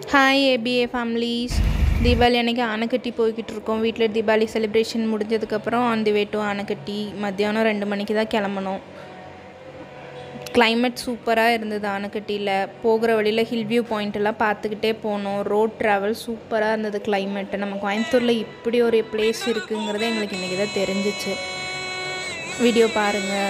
hi ABA families Deepavali அன்னைக்கு ஆனைக்கட்டி போய்கிட்டு இருக்கோம் வீட்டில் தீபாவளி செலிப்ரேஷன் முடிஞ்சதுக்கப்புறம் on the way to Anaikatti மத்தியானம் ரெண்டு மணிக்கு தான் கிளம்பணும் climate சூப்பராக இருந்தது ஆனைக்கட்டியில் போகிற வழியில் ஹில் வியூ பாயிண்ட் எல்லாம் பார்த்துக்கிட்டே போனோம் ரோட் ட்ராவல் சூப்பராக இருந்தது climate நம்ம கோயம்புத்தூரில் இப்படி ஒரு பிளேஸ் இருக்குங்கிறது எங்களுக்கு இன்றைக்கி தான் தெரிஞ்சிச்சு வீடியோ பாருங்கள்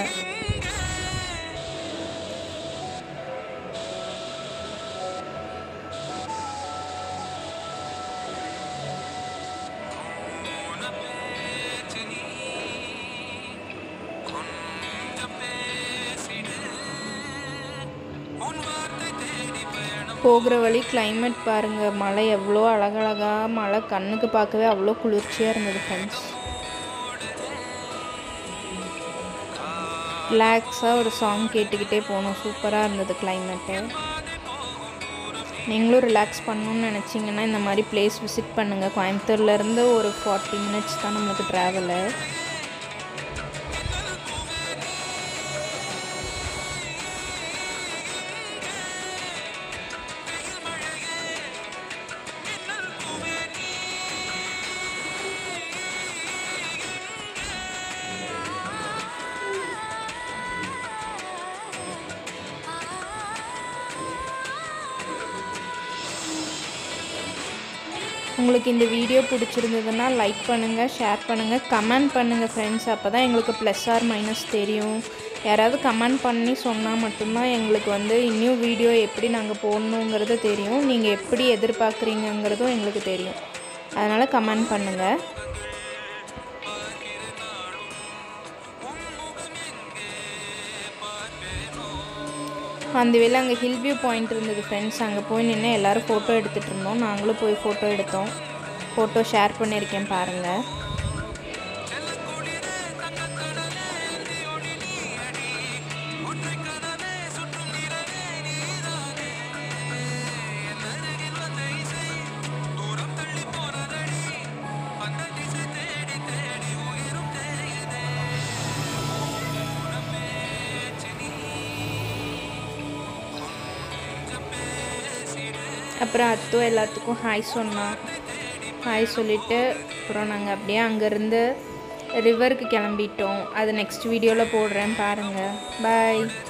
போகிற வழி climate பாருங்கள் மலை எவ்வளோ அழகழகா மலை கண்ணுக்கு பார்க்கவே அவ்வளோ குளிர்ச்சியாக இருந்தது ஃப்ரெண்ட்ஸ் ரிலாக்ஸாக ஒரு சாங் கேட்டுக்கிட்டே போனோம் சூப்பராக இருந்தது கிளைமேட்டு நீங்களும் ரிலாக்ஸ் பண்ணணும்னு நினச்சிங்கன்னா இந்த மாதிரி பிளேஸ் விசிட் பண்ணுங்கள் கோயம்புத்தூர்லேருந்து ஒரு ஃபார்ட்டி மினிட்ஸ் தான் நம்மளுக்கு ட்ராவலு உங்களுக்கு இந்த வீடியோ பிடிச்சிருந்ததுன்னா லைக் பண்ணுங்கள் ஷேர் பண்ணுங்கள் கமெண்ட் பண்ணுங்கள் ஃப்ரெண்ட்ஸ் அப்போ தான் எங்களுக்கு ப்ளஸ் ஆர் மைனஸ் தெரியும் யாராவது கமெண்ட் பண்ணி சொன்னால் மட்டும்தான் எங்களுக்கு வந்து இன்னும் வீடியோ எப்படி நாங்கள் போடணுங்கிறது தெரியும் நீங்கள் எப்படி எதிர்பார்க்குறீங்கங்கிறதும் எங்களுக்கு தெரியும் அதனால் கமெண்ட் பண்ணுங்கள் அந்த வேளை அங்கே ஹில் வியூ பாயிண்ட் இருந்தது ஃப்ரெண்ட்ஸ் அங்கே போய் நின்று எல்லோரும் ஃபோட்டோ எடுத்துகிட்டு இருந்தோம் நாங்களும் போய் ஃபோட்டோ எடுத்தோம் ஃபோட்டோ ஷேர் பண்ணியிருக்கேன் பாருங்கள் அப்புறம் அத்தோ எல்லாத்துக்கும் ஹாய் சொன்னான் ஹாய் சொல்லிவிட்டு அப்புறம் நாங்கள் அப்படியே அங்கேருந்து ரிவருக்கு கிளம்பிட்டோம் அது நெக்ஸ்ட் வீடியோவில் போடுறேன் பாருங்கள் பாய்